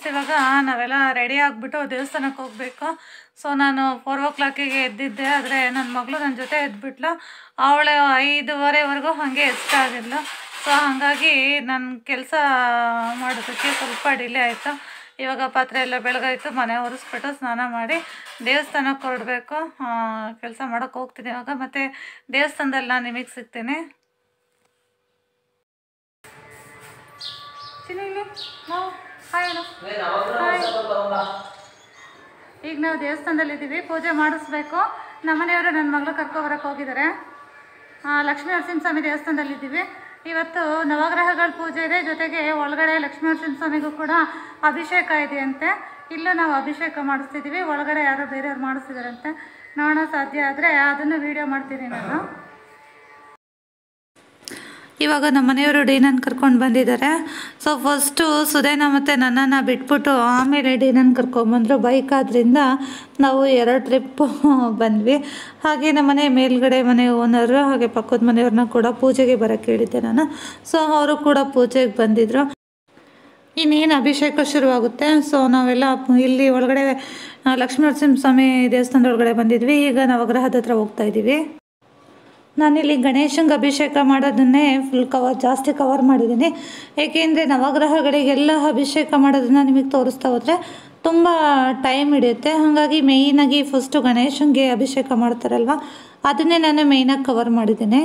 Friends ಇವಾಗ ನಾವೆಲ್ಲ ready ಆಗಿಬಿಟ್ಟು ದೇವಸ್ಥಾನಕ್ಕೆ ಹೋಗಬೇಕು ಸೊ ನಾನು ಫೋರ್ ಓ ಕ್ಲಾಕಿಗೆ ಎದ್ದಿದ್ದೆ ಆದರೆ ನನ್ನ ಮಗಳು ನನ್ನ ಜೊತೆ ಎದ್ಬಿಟ್ಲು ಅವಳು ಐದುವರೆವರೆಗೂ ಹಾಗೆ ಎಷ್ಟಾಗಿಲ್ಲ ಸೊ ಹಾಗಾಗಿ ನನ್ನ ಕೆಲಸ ಮಾಡೋದಕ್ಕೆ ಸ್ವಲ್ಪ ಡಿಲೇ ಆಯಿತು ಇವಾಗ ಪಾತ್ರೆ ಎಲ್ಲ ಬೆಳಗಾಯಿತು ಮನೆ ಒರೆಸ್ಬಿಟ್ಟು ಸ್ನಾನ ಮಾಡಿ ದೇವಸ್ಥಾನಕ್ಕೆ ಹೊರಡಬೇಕು ಕೆಲಸ ಮಾಡೋಕ್ಕೆ ಹೋಗ್ತೀನಿ ಇವಾಗ ಮತ್ತು ದೇವಸ್ಥಾನದಲ್ಲಿ ನಾನು ನಿಮಗೆ ಸಿಗ್ತೀನಿ ಚಿನ್ನಿಲಿ ನಾವು ಹಾಯ್ ಹೇಳು. ಹಾಯ್. ಈಗ ನಾವು ದೇವಸ್ಥಾನದಲ್ಲಿ ಇದ್ದೀವಿ ಪೂಜೆ ಮಾಡಿಸ್ಬೇಕು ನಮ್ಮನೆಯವರು ನನ್ನ ಮಗಳು ಕರ್ಕೊಬರಕ್ಕೆ ಹೋಗಿದ್ದಾರೆ ಆ, ಲಕ್ಷ್ಮೀ ನರಸಿಂಹಸ್ವಾಮಿ ದೇವಸ್ಥಾನದಲ್ಲಿ ಇದ್ದೀವಿ ಇವತ್ತು ನವಗ್ರಹಗಳ ಪೂಜೆ ಇದೆ ಜೊತೆಗೆ ಒಳಗಡೆ ಲಕ್ಷ್ಮೀ ನರಸಿಂಹಸ್ವಾಮಿಗೂ ಕೂಡ ಅಭಿಷೇಕ ಇದೆಯಂತೆ ಇಲ್ಲೂ ನಾವು ಅಭಿಷೇಕ ಮಾಡಿಸ್ತಿದ್ದೀವಿ ಒಳಗಡೆ ಯಾರೋ ಬೇರೆಯವ್ರು ಮಾಡಿಸ್ತಿದಾರಂತೆ ನೋಡೋಣ ಸಾಧ್ಯ ಆದರೆ ಅದನ್ನು ವೀಡಿಯೋ ಮಾಡ್ತೀನಿ ನಾನು ಇವಾಗ ನಮ್ಮ ಮನೆಯವರು ಡೀನನ್ನು ಕರ್ಕೊಂಡು ಬಂದಿದ್ದಾರೆ ಸೊ ಫಸ್ಟು ಸುದೇನ ಮತ್ತು ನನ್ನನ್ನು ಬಿಟ್ಬಿಟ್ಟು ಆಮೇಲೆ ಡೀನನ್ನು ಕರ್ಕೊಂಬಂದರು ಬೈಕ್ ಆದ್ದರಿಂದ ನಾವು ಎರಡು ಟ್ರಿಪ್ ಬಂದ್ವಿ ಹಾಗೆ ನಮ್ಮ ಮನೆ ಮೇಲ್ಗಡೆ ಮನೆ ಓನರು ಹಾಗೆ ಪಕ್ಕದ ಮನೆಯವ್ರನ್ನ ಕೂಡ ಪೂಜೆಗೆ ಬರೋಕ್ಕೆ ಹೇಳಿದ್ದೆ ನಾನು ಸೊ ಅವರು ಕೂಡ ಪೂಜೆಗೆ ಬಂದಿದ್ದರು ಇನ್ನೇನು ಅಭಿಷೇಕ ಶುರುವಾಗುತ್ತೆ ಸೊ ನಾವೆಲ್ಲ ಇಲ್ಲಿ ಒಳಗಡೆ ಆ, ಲಕ್ಷ್ಮೀ ನರಸಿಂಹಸ್ವಾಮಿ ದೇವಸ್ಥಾನದ ಒಳಗಡೆ ಬಂದಿದ್ವಿ ಈಗ ನವಗ್ರಹದ ಹತ್ರ ಹೋಗ್ತಾ ಇದ್ದೀವಿ ನಾನಿಲ್ಲಿ ಗಣೇಶಂಗೆ ಅಭಿಷೇಕ ಮಾಡೋದನ್ನೇ ಫುಲ್ ಕವರ್ ಜಾಸ್ತಿ ಕವರ್ ಮಾಡಿದ್ದೀನಿ ಏಕೆಂದರೆ ನವಗ್ರಹಗಳಿಗೆಲ್ಲ ಅಭಿಷೇಕ ಮಾಡೋದನ್ನ ನಿಮಗೆ ತೋರಿಸ್ತಾ ಹೋದರೆ ತುಂಬ ಟೈಮ್ ಹಿಡಿಯುತ್ತೆ ಹಾಗಾಗಿ ಮೇಯ್ನಾಗಿ ಫಸ್ಟು ಗಣೇಶಂಗೆ ಅಭಿಷೇಕ ಮಾಡ್ತಾರಲ್ವ ಅದನ್ನೇ ನಾನು ಮೇಯ್ನಾಗಿ ಕವರ್ ಮಾಡಿದ್ದೀನಿ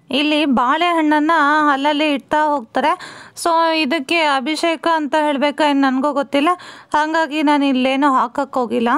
ಇಲ್ಲಿ ಬಾಳೆಹಣ್ಣನ್ನು ಅಲ್ಲಲ್ಲಿ ಇಡ್ತಾ ಹೋಗ್ತಾರೆ ಸೊ ಇದಕ್ಕೆ ಅಭಿಷೇಕ ಅಂತ ಹೇಳಬೇಕಾ ಇನ್ನು ನನಗೂ ಗೊತ್ತಿಲ್ಲ ಹಾಗಾಗಿ ನಾನು ಇಲ್ಲೇನೂ ಹಾಕಕ್ಕೆ ಹೋಗಿಲ್ಲ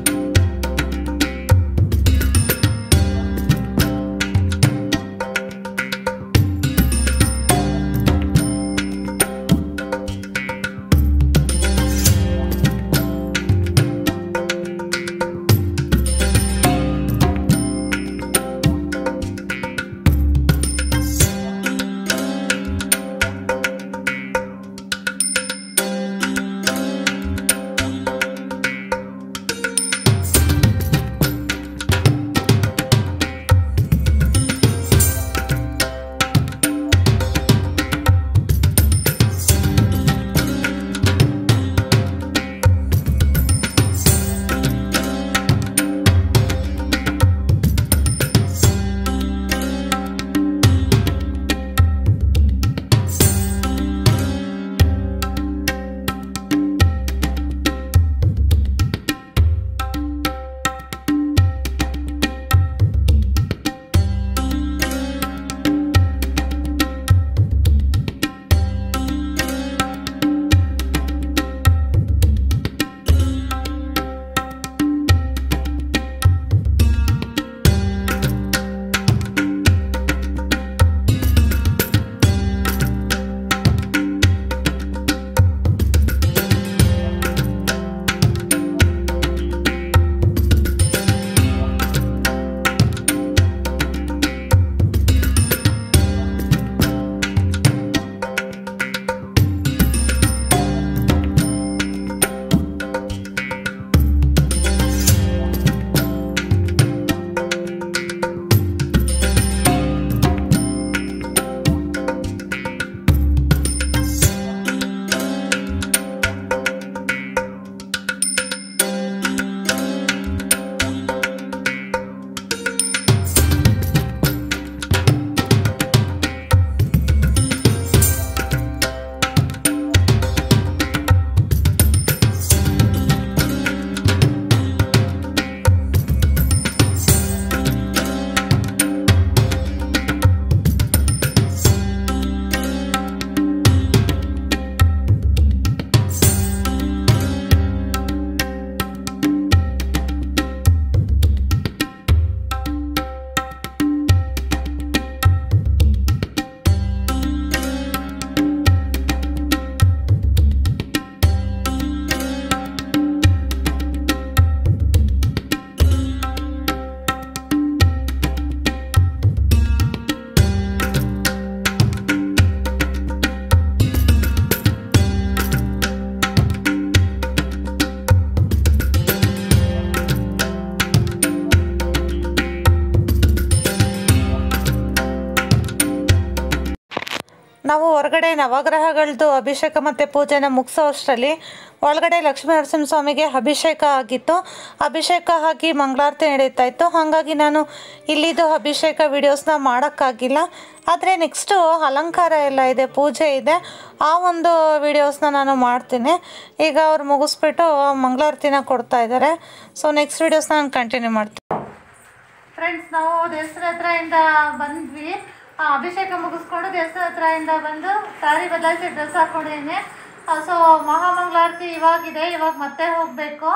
ನಾವು ಹೊರಗಡೆ ನವಗ್ರಹಗಳದ್ದು ಅಭಿಷೇಕ ಮತ್ತು ಪೂಜೆನ ಮುಗಿಸೋ ಅಷ್ಟರಲ್ಲಿ ಒಳಗಡೆ ಲಕ್ಷ್ಮೀ ನರಸಿಂಹಸ್ವಾಮಿಗೆ ಅಭಿಷೇಕ ಆಗಿತ್ತು ಅಭಿಷೇಕ ಆಗಿ ಮಂಗಳಾರತಿ ನಡೀತಾ ಇತ್ತು ಹಾಗಾಗಿ ನಾನು ಇಲ್ಲಿದ್ದು ಅಭಿಷೇಕ ವಿಡಿಯೋಸ್ನ ಮಾಡೋಕ್ಕಾಗಿಲ್ಲ ಆದರೆ ನೆಕ್ಸ್ಟು ಅಲಂಕಾರ ಎಲ್ಲ ಇದೆ ಪೂಜೆ ಇದೆ ಆ ಒಂದು ವಿಡಿಯೋಸ್ನ ನಾನು ಮಾಡ್ತೀನಿ ಈಗ ಅವ್ರು ಮುಗಿಸ್ಬಿಟ್ಟು ಮಂಗಳಾರತಿನ ಕೊಡ್ತಾ ಇದ್ದಾರೆ ಸೊ ನೆಕ್ಸ್ಟ್ ವಿಡಿಯೋಸ್ನ ನಾನು ಕಂಟಿನ್ಯೂ ಮಾಡ್ತೀನಿ ಫ್ರೆಂಡ್ಸ್ ನಾವು ದೇವಸ್ಥಾನ ಹತ್ರದಿಂದ ಬಂದ್ವಿ ಆ, ಅಭಿಷೇಕ ಮುಗಿಸ್ಕೊಂಡು ದೇವಸ್ಥಾನ ಹತ್ರದಿಂದ ಬಂದು ಸಾರಿ ಬದಲಾಯಿಸಿ ಡ್ರೆಸ್ ಹಾಕೊಂಡಿದ್ದೀನಿ ಸೊ ಮಹಾಮಂಗಳಾರತಿ ಇವಾಗಿದೆ ಇವಾಗ ಮತ್ತೆ ಹೋಗಬೇಕು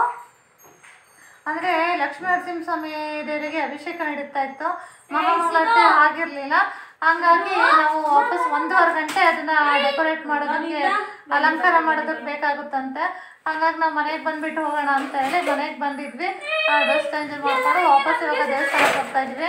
ಅಂದರೆ ಲಕ್ಷ್ಮೀ ನರಸಿಂಹಸ್ವಾಮಿ ದೇವರಿಗೆ ಅಭಿಷೇಕ ನಡೀತಾ ಇತ್ತು ಮಹಾಮಂಗಳಾರತಿ ಆಗಿರಲಿಲ್ಲ ಹಂಗಾಗಿ ನಾವು ವಾಪಸ್ ಒಂದೂವರೆ ಗಂಟೆ ಅದನ್ನ ಡೆಕೋರೇಟ್ ಮಾಡೋದಕ್ಕೆ ಅಲಂಕಾರ ಮಾಡೋದಕ್ಕೆ ಬೇಕಾಗುತ್ತಂತೆ ಹಂಗಾಗಿ ನಾವು ಮನೆಗೆ ಬಂದ್ಬಿಟ್ಟು ಹೋಗೋಣ ಅಂತ ಹೇಳಿ ಮನೆಗೆ ಬಂದಿದ್ವಿ ಡ್ರೆಸ್ ಚೇಂಜ್ ಮಾಡ್ಕೊಂಡು ವಾಪಸ್ ಇವಾಗ ದೇವಸ್ಥಾನಕ್ಕೆ ಹೋಗ್ತಾ ಇದ್ವಿ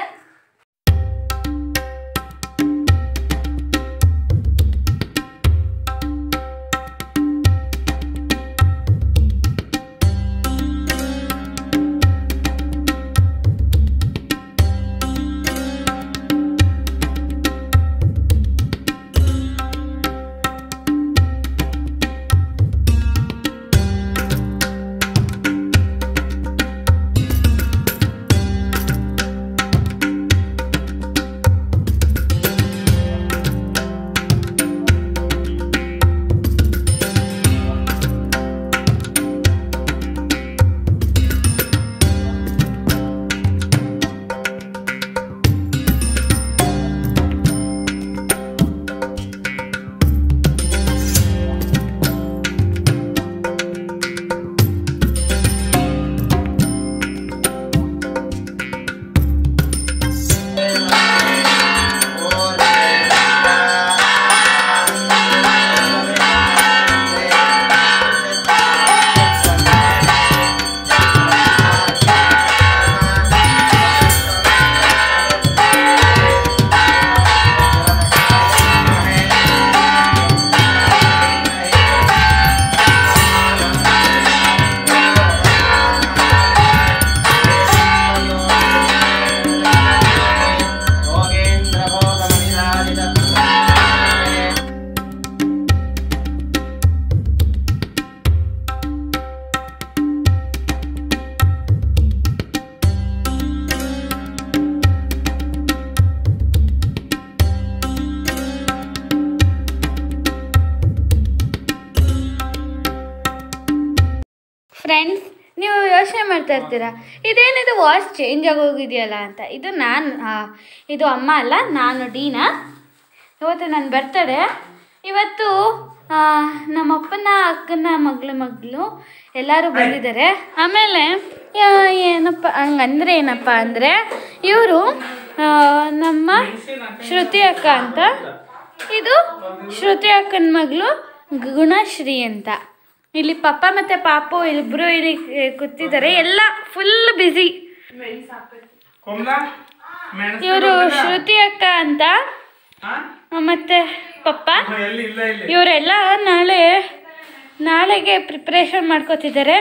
ಯೋಚಿಸ್ತಾ ಇರ್ತೀರಾ ಇದೇನಿದು ವಾಯ್ಸ್ ಚೇಂಜ್ ಆಗೋಗಿದೆಯಲ್ಲ ಅಂತ ಇದು ನಾನು ಇದು ಅಮ್ಮ ಅಲ್ಲ ನಾನು ಡೀನಾ ಇವತ್ತು ನನ್ನ ಬರ್ತಡೆ ಇವತ್ತು ಆ, ನಮ್ಮಪ್ಪನ ಅಕ್ಕನ ಮಗಳ ಮಗಳು ಎಲ್ಲರೂ ಬಂದಿದ್ದಾರೆ ಆಮೇಲೆ ಯಾ- ಏನಪ್ಪ ಹಂಗಂದ್ರೆ ಏನಪ್ಪ ಅಂದರೆ ಇವರು ನಮ್ಮ ಶ್ರುತಿ ಅಕ್ಕ ಅಂತ ಇದು ಶ್ರುತಿ ಅಕ್ಕನ ಮಗಳು ಗುಣಶ್ರೀ ಅಂತ ಇಲ್ಲಿ ಪಪ್ಪ ಮತ್ತು ಪಾಪು ಇಬ್ಬರು ಇಲ್ಲಿ ಕೂತಿದ್ದಾರೆ ಎಲ್ಲ ಫುಲ್ ಬ್ಯುಸಿ ಕಮಲಾ ಮೆಣಸು ಇವರು ಶ್ರುತಿ ಅಕ್ಕ ಅಂತ ಹಾ? ಮತ್ತೆ ಪಪ್ಪ ಎಲ್ಲಿ ಇಲ್ಲ ಇಲ್ಲಿ ಇವರೆಲ್ಲ ನಾಳೆ ನಾಳೆಗೆ ಪ್ರಿಪ್ರೇಷನ್ ಮಾಡ್ಕೋತಿದ್ದಾರೆ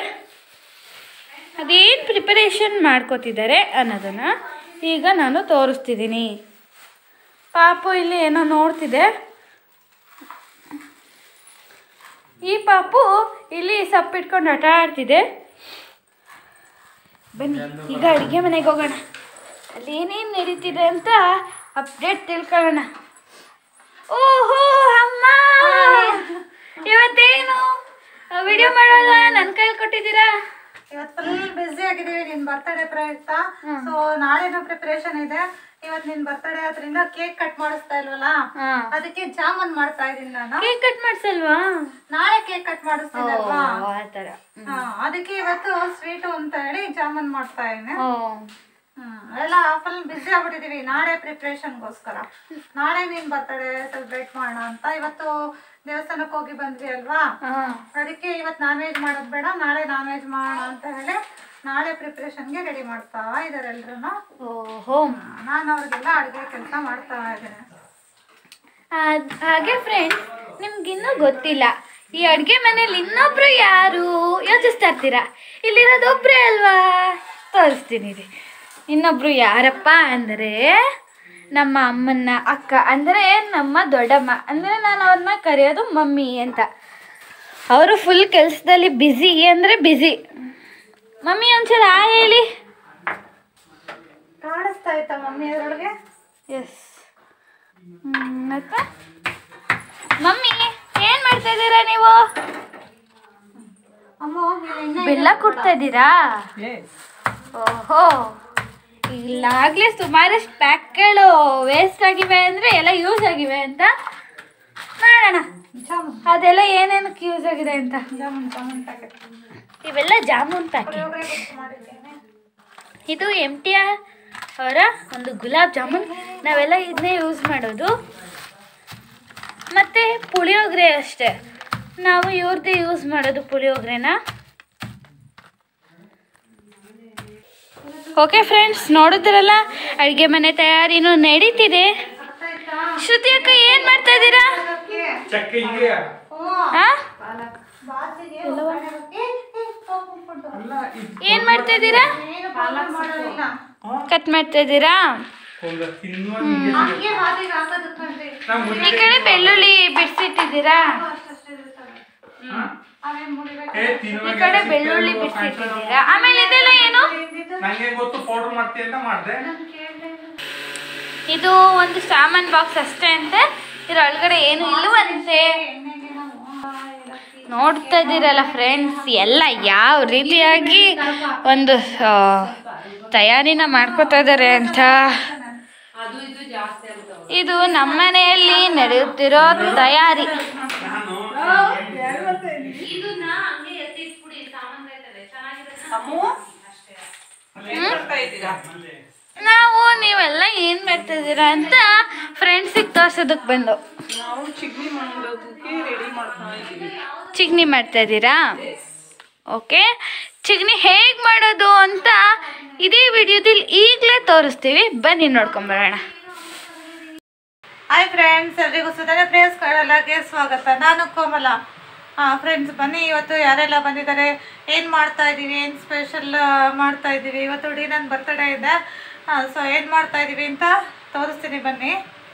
ಅದೇನು ಪ್ರಿಪರೇಷನ್ ಮಾಡ್ಕೋತಿದ್ದಾರೆ ಅನ್ನೋದನ್ನು ಈಗ ನಾನು ತೋರಿಸ್ತಿದ್ದೀನಿ ಪಾಪು ಇಲ್ಲಿ ಏನೋ ನೋಡ್ತಿದೆ ಈ ಪಾಪು ಇಲ್ಲಿ ಸಪ್ಪಿಟ್ಕೊಂಡು ಆಟ ಆಡ್ತಿದೆ ಬನ್ನಿ ಈಗ ಅಡುಗೆ ಮನೆಗೆ ಹೋಗೋಣ ಅಲ್ಲಿ ಏನೇನು ನಡೀತಿದೆ ಅಂತ ಅಪ್ಡೇಟ್ ತಿಳ್ಕೊಳ್ಳೋಣ ಓಹೋ ಅಮ್ಮ ಇವತ್ತೇನು ವಿಡಿಯೋ ಮಾಡೋಲ್ಲ ನನ್ನ ಕೈಲಿ ಕೊಟ್ಟಿದ್ದೀರಾ ಇವತ್ತು ಫುಲ್ ಬಿಸಿ ಆಗಿದ್ದೀವಿ ನಿನ್ ಬರ್ತಡೇ ಪ್ರಯುಕ್ತ ಸೊ ನಾಳೆನೂ ಪ್ರಿಪರೇಷನ್ ಇದೆ ಇವತ್ತು ನಿನ್ ಬರ್ತಡೇ ಆದ್ರಿಂದ ಕೇಕ್ ಕಟ್ ಮಾಡಿಸ್ತಾ ಇಲ್ವಲ್ಲ ಹಾಂ ಅದಕ್ಕೆ ಜಾಮೂನ್ ಮಾಡ್ತಾ ಇದೀನಿ ನಾನು ಕೇಕ್ ಕಟ್ ಮಾಡ್ಸಲ್ವಾ ನಾಳೆ ಕೇಕ್ ಕಟ್ ಮಾಡಿಸ್ತೀನಿ ಅಲ್ವಾ ಆ ಥರ ಹಾ, ಅದಕ್ಕೆ ಇವತ್ತು ಸ್ವೀಟು ಅಂತ ಹೇಳಿ ಜಾಮೂನ್ ಮಾಡ್ತಾ ಇದ್ದೀನಿ ಓ ಹ್ಮ್ ಎಲ್ಲ ಫುಲ್ ಬಿಸಿ ಆಗ್ಬಿಟ್ಟಿದೀವಿ ನಾಳೆ ಪ್ರಿಪ್ರೇಷನ್ಗೋಸ್ಕರ ನಾಳೆ ನಿನ್ ಬರ್ತಡೇ ಸೆಲೆಬ್ರೇಟ್ ಮಾಡೋಣ ಅಂತ ಇವತ್ತು ದೇವಸ್ಥಾನಕ್ಕೆ ಹೋಗಿ ಬಂದ್ವಿ ಅಲ್ವಾ ಹಾಂ ಅದಕ್ಕೆ ಇವತ್ತು ನಾನ್ ವೆಜ್ ಮಾಡೋದು ಬೇಡ ನಾಳೆ ನಾನ್ ವೆಜ್ ಮಾಡೋಣ ಅಂತ ಹೇಳಿ ನಾಳೆ ಪ್ರಿಪ್ರೇಷನ್ಗೆ ರೆಡಿ ಮಾಡ್ತಾ ಇದಾರೆ ಎಲ್ರು ಓಹೋ ನಾನು ಅವ್ರಿಗೆಲ್ಲ ಅಡುಗೆ ಕೆಲಸ ಮಾಡ್ತಾ ಇದ್ದೇನೆ ಅದ್- ಹಾಗೆ ಫ್ರೆಂಡ್ಸ್ ನಿಮ್ಗಿನ್ನೂ ಗೊತ್ತಿಲ್ಲ ಈ ಅಡುಗೆ ಮನೇಲಿ ಇನ್ನೊಬ್ರು ಯಾರು ಯೋಚಿಸ್ತಾ ಇರ್ತೀರಾ ಇಲ್ಲಿರೋದು ಒಬ್ರೇ ಅಲ್ವಾ ತೋರಿಸ್ತೀನಿ ರೀ ಇನ್ನೊಬ್ರು ಯಾರಪ್ಪ ಅಂದರೆ ನಮ್ಮ ಅಮ್ಮನ ಅಕ್ಕ ಅಂದರೆ ನಮ್ಮ ದೊಡ್ಡಮ್ಮ ಅಂದರೆ ನಾನು ಅವ್ರನ್ನ ಕರೆಯೋದು ಮಮ್ಮಿ ಅಂತ ಅವರು ಫುಲ್ ಕೆಲಸದಲ್ಲಿ ಬ್ಯುಸಿ ಅಂದರೆ ಬ್ಯುಸಿ ಮಮ್ಮಿ ಒಂದ್ಸಲ ಆ ಹೇಳಿ ಕಾಣಿಸ್ತಾ ಇತ್ತ ಮಮ್ಮಿ ಅದ್ರೊಳಗೆ ಎಸ್ ಮತ್ತೆ ಮಮ್ಮಿ ಏನು ಮಾಡ್ತಾ ಇದ್ದೀರಾ ನೀವು ಅಮ್ಮ ನೀವ್ ಎಣ್ಣೆ ಬೆಲ್ಲ ಕೊಡ್ತಾ ಇದ್ದೀರಾ ಓಹೋ ಇಲ್ಲಾಗಲೇ ಸುಮಾರಷ್ಟು ಪ್ಯಾಕ್ಗಳು ವೇಸ್ಟ್ ಆಗಿವೆ ಅಂದರೆ ಎಲ್ಲ ಯೂಸ್ ಆಗಿವೆ ಅಂತ ನೋಡೋಣ ಜಾಮೂನ್ ಅದೆಲ್ಲ ಏನೇನಕ್ಕೆ ಯೂಸ್ ಆಗಿದೆ ಅಂತ ಜಾಮೂನ್ ಜಾಮೂನ್ ಪ್ಯಾಕೆಟ್ ಇವೆಲ್ಲ ಜಾಮೂನ್ ಪ್ಯಾಕೆಟ್ ಪುಳಿಯೋಗರೆ ಗೊತ್ತು ಮಾಡಿದ್ದೇನೆ ಇದು ಎಮ್ ಟಿ ಆರ್ ಅವರ ಒಂದು ಗುಲಾಬ್ ಜಾಮೂನ್ ನಾವೆಲ್ಲ ಇದನ್ನೇ ಯೂಸ್ ಮಾಡೋದು ಮತ್ತು ಪುಳಿಯೋಗರೆ ಅಷ್ಟೇ ನಾವು ಇವ್ರದ್ದೇ ಯೂಸ್ ಮಾಡೋದು ಪುಳಿಯೋಗರೆನ ಓಕೆ ಫ್ರೆಂಡ್ಸ್ ನೋಡಿದ್ರಲ್ಲ ಅಡುಗೆ ಮನೆ ತಯಾರಿನೂ ನಡೀತಿದೆ ಶ್ರುತಿ ಅಕ್ಕ ಏನು ಮಾಡ್ತಾ ಇದ್ದೀರಾ ಚಕ್ಕೆ ಹಿಂಗೆ ಹಾಂ ಬಾಸಿಗೆ ಒಗ್ಗರಣೆ ಹಾಕಿ, ಏ, ಸೋಪ್ ಉಟ್ಬಿಟ್ಟು. ಅಲ್ಲ ಇದು ಏನು ಮಾಡ್ತಾ ಇದ್ದೀರಾ ಏನು ಪಾಲಕ್ ಮಾಡೋದಿಲ್ಲ ಕಟ್ ಮಾಡ್ತಾ ಇದ್ದೀರಾ ಕಮಲ ತಿನ್ನುವ ಹಿಂಗೆ ಹಂಗೆ ಹಾದಿಗೆ ಹಾಕೋದು ಕಣ್ರಿ ನಾವು ಈ ಕಡೆ ಬೆಳ್ಳುಳ್ಳಿ ಬಿಡಿಸಿಟ್ಟಿದ್ದೀರಾ ಅಷ್ಟಷ್ಟೇ ಇರ್ತವೆ ಅವೇನ್ ಮುರಿಬೇಕು ಏ ಈ ತಿನ್ನುವಾಗ ಕಡೆ ಬೆಳ್ಳುಳ್ಳಿ ಬಿಡಿಸಿಟ್ಟಿದ್ದೀರಾ ಆಮೇಲೆ ಇದೆಲ್ಲ ಏನು ನಂಗೆ ಗೊತ್ತು ಪೌಡರ್ ಮಾಡ್ತೀಯ ಅಂತ ಮಾಡಿದೆ ಇದು ಒಂದು ಸಾಮಾನ್ ಬಾಕ್ಸ್ ಅಷ್ಟೇ ಅಂತೆ ಇದ್ರೊಳಗಡೆ ಏನು ಇಲ್ಲವಂತೆ ಎಣ್ಣೆಗೆ ನಾವು ಏಲಕ್ಕಿ ನೋಡ್ತಾ ಇದ್ದೀರಲ್ಲ ಫ್ರೆಂಡ್ಸ್ ಎಲ್ಲ ಯಾವ ರೀತಿಯಾಗಿ ಒಂದು ಆ, ತಯಾರಿನ ಮಾಡ್ಕೋತಾ ಇದ್ದಾರೆ ಅಂತ ಇದು ನಮ್ಮನೆಯಲ್ಲಿ ನಡೆಯುತ್ತಿರೋ ತಯಾರಿ ನಾನು ನಾವು ನೀವೆಲ್ಲ ಏನು ಮಾಡ್ತಾ ಇದ್ದೀರಾ ಅಂತ ಫ್ರೆಂಡ್ಸಿಗೆ ತೋರ್ಸೋದಕ್ಕೆ ಬಂದು ನಾವು ಚಿಗ್ನಿ ಮಾಡೋದಕ್ಕೆ ರೆಡಿ ಮಾಡ್ತಾ ಇದ್ದೀವಿ ಚಿಗ್ನಿ ಮಾಡ್ತಾ ಇದ್ದೀರಾ ಓಕೆ ಚಿಗ್ನಿ ಹೇಗೆ ಮಾಡೋದು ಅಂತ ಇದೇ ವಿಡಿಯೋದಲ್ಲಿ ಈಗಲೇ ತೋರಿಸ್ತೀವಿ ಬನ್ನಿ ನೋಡ್ಕೊಂಬರೋಣ ಹಾಯ್ ಫ್ರೆಂಡ್ಸ್ ಎಲ್ರಿಗೂ ಸುಧಾನೆ ಪ್ರೇಯಸ್ ಕಳಲಾಗೆ ಸ್ವಾಗತ ನಾನು ಕೋಮಲ ಹಾಂ ಫ್ರೆಂಡ್ಸ್ ಬನ್ನಿ ಇವತ್ತು ಯಾರೆಲ್ಲ ಬಂದಿದ್ದಾರೆ ಏನು ಮಾಡ್ತಾ ಇದ್ದೀವಿ ಏನು ಸ್ಪೆಷಲ್ ಮಾಡ್ತಾ ಇದ್ದೀವಿ ಇವತ್ತು ಡಿ ನನ್ನ ಬರ್ತಡೇ ಇದೆ ಸೊ ಏನು ಮಾಡ್ತಾ ಇದ್ದೀವಿ ಅಂತ ತೋರಿಸ್ತೀನಿ ಬನ್ನಿ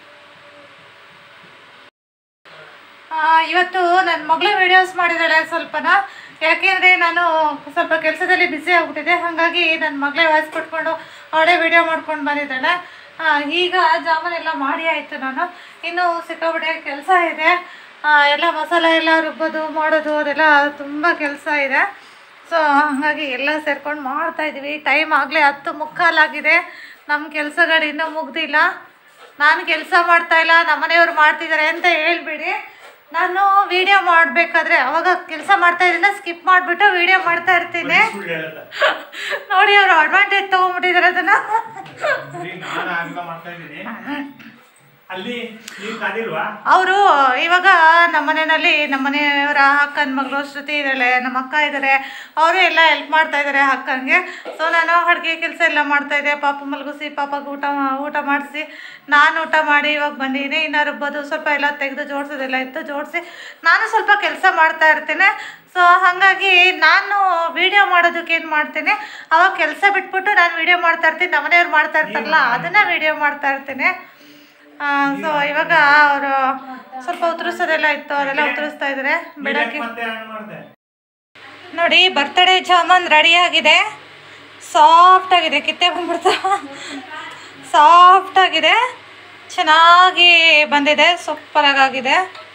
ಆ, ಇವತ್ತು ನನ್ನ ಮಗಳು ವಿಡಿಯೋಸ್ ಮಾಡಿದ್ದಾಳೆ ಸ್ವಲ್ಪನ ಯಾಕೆಂದರೆ ನಾನು ಸ್ವಲ್ಪ ಕೆಲಸದಲ್ಲಿ ಬ್ಯುಸಿ ಆಗ್ಬಿಟ್ಟಿದೆ ಹಾಗಾಗಿ ನನ್ನ ಮಗಳೇ ವಾಯ್ಸ್ ಕೊಟ್ಕೊಂಡು ಅವಳೇ ವಿಡಿಯೋ ಮಾಡ್ಕೊಂಡು ಬಂದಿದ್ದಾಳೆ ಆ, ಈಗ ಜಾಮೂನ್ ಎಲ್ಲ ಮಾಡಿ ಆಯಿತು ನಾನು ಇನ್ನು ಸಿಕ್ಕಾಬಿಟ್ಟೆ ಕೆಲಸ ಇದೆ ಆ, ಎಲ್ಲ ಮಸಾಲೆ ಎಲ್ಲ ರುಬ್ಬೋದು ಮಾಡೋದು ಅದೆಲ್ಲ ತುಂಬ ಕೆಲಸ ಇದೆ ಸೊ ಹಾಗಾಗಿ ಎಲ್ಲ ಸೇರ್ಕೊಂಡು ಮಾಡ್ತಾ ಇದ್ದೀವಿ ಟೈಮ್ ಆಗಲೇ ಹತ್ತು ಮುಕ್ಕಾಲಾಗಿದೆ ನಮ್ಮ ಕೆಲಸಗಳು ಇನ್ನೂ ಮುಗ್ದಿಲ್ಲ ನಾನು ಕೆಲಸ ಮಾಡ್ತಾ ಇಲ್ಲ ನಮ್ಮನೆಯವ್ರು ಮಾಡ್ತಿದ್ದಾರೆ ಅಂತ ಹೇಳ್ಬೇಡಿ ನಾನು ವಿಡಿಯೋ ಮಾಡಬೇಕಾದ್ರೆ ಅವಾಗ ಕೆಲಸ ಮಾಡ್ತಾ ಇದ್ದಿಲ್ಲ ಸ್ಕಿಪ್ ಮಾಡಿಬಿಟ್ಟು ವಿಡಿಯೋ ಮಾಡ್ತಾ ಇರ್ತೀನಿ ನೋಡಿ ಅವರು ಅಡ್ವಾಂಟೇಜ್ ತೊಗೊಂಡ್ಬಿಟ್ಟಿದ್ದಾರೆ ಅದನ್ನು ನಾನು ಹಂಗ ಮಾಡ್ತಾ ಇದ್ದೀನಿ ಅಲ್ಲಿ ನೀವ್ ಕಾದಿಲ್ವಾ ಅವರು ಇವಾಗ ನಮ್ಮ ಮನೆಯಲ್ಲಿ ನಮ್ಮ ಮನೆಯವರ ಅಕ್ಕನ ಮಗಳು ಶ್ರುತಿ ಇದ್ದಾಳೆ ನಮ್ಮ ಅಕ್ಕ ಇದ್ದಾರೆ ಅವರು ಎಲ್ಲ ಹೆಲ್ಪ್ ಮಾಡ್ತಾ ಇದ್ದಾರೆ ಅಕ್ಕನಿಗೆ ಸೊ ನಾನು ಅಡುಗೆ ಕೆಲಸ ಎಲ್ಲ ಮಾಡ್ತಾ ಇದ್ದೆ ಪಾಪ ಮಲಗಿಸಿ ಪಾಪಗೆ ಊಟ ಊಟ ಮಾಡಿಸಿ ನಾನು ಊಟ ಮಾಡಿ ಇವಾಗ ಬಂದಿದ್ದೀನಿ ಇನ್ನು ರುಬ್ಬೋದು ಸ್ವಲ್ಪ ಎಲ್ಲ ತೆಗೆದು ಜೋಡಿಸೋದೆಲ್ಲ ಇತ್ತು ಜೋಡಿಸಿ ನಾನು ಸ್ವಲ್ಪ ಕೆಲಸ ಮಾಡ್ತಾ ಇರ್ತೀನಿ ಸೊ ಹಾಗಾಗಿ ನಾನು ವಿಡಿಯೋ ಮಾಡೋದಕ್ಕೆ ಏನು ಮಾಡ್ತೀನಿ ಅವಾಗ ಕೆಲಸ ಬಿಟ್ಬಿಟ್ಟು ನಾನು ವಿಡಿಯೋ ಮಾಡ್ತಾ ಇರ್ತೀನಿ ನಮ್ಮನೆಯವ್ರು ಮಾಡ್ತಾ ಇರ್ತಾರಲ್ಲ ಅದನ್ನು ವಿಡಿಯೋ ಮಾಡ್ತಾ ಇರ್ತೀನಿ ಸೊ ಇವಾಗ ಅವರು ಸ್ವಲ್ಪ ಉತ್ತರಿಸೋದೆಲ್ಲ ಇತ್ತು ಅದೆಲ್ಲ ಉತ್ತರಿಸ್ತಾ ಇದ್ದಾರೆ ಬೆಳಗ್ಗೆ ಮತ್ತೆ ಹಂಗ್ ಮಾಡ್ದೆ ನೋಡಿ ಬರ್ತಡೇ ಜಾಮೂನ್ ರೆಡಿ ಆಗಿದೆ ಸಾಫ್ಟ್ ಆಗಿದೆ ಕಿತ್ತೆ ಬಂದ್ಬಿಡ್ತಾ ಸಾಫ್ಟ್ ಆಗಿದೆ ಚೆನ್ನಾಗಿ ಬಂದಿದೆ ಸೂಪರಾಗಿ ಆಗಿದೆ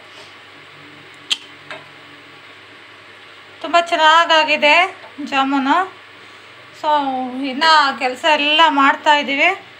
ತುಂಬ ಚೆನ್ನಾಗಾಗಿದೆ ಜಾಮೂನು ಸೊ ಇನ್ನು ಕೆಲಸ ಎಲ್ಲ ಮಾಡ್ತಾ ಇದ್ದೀವಿ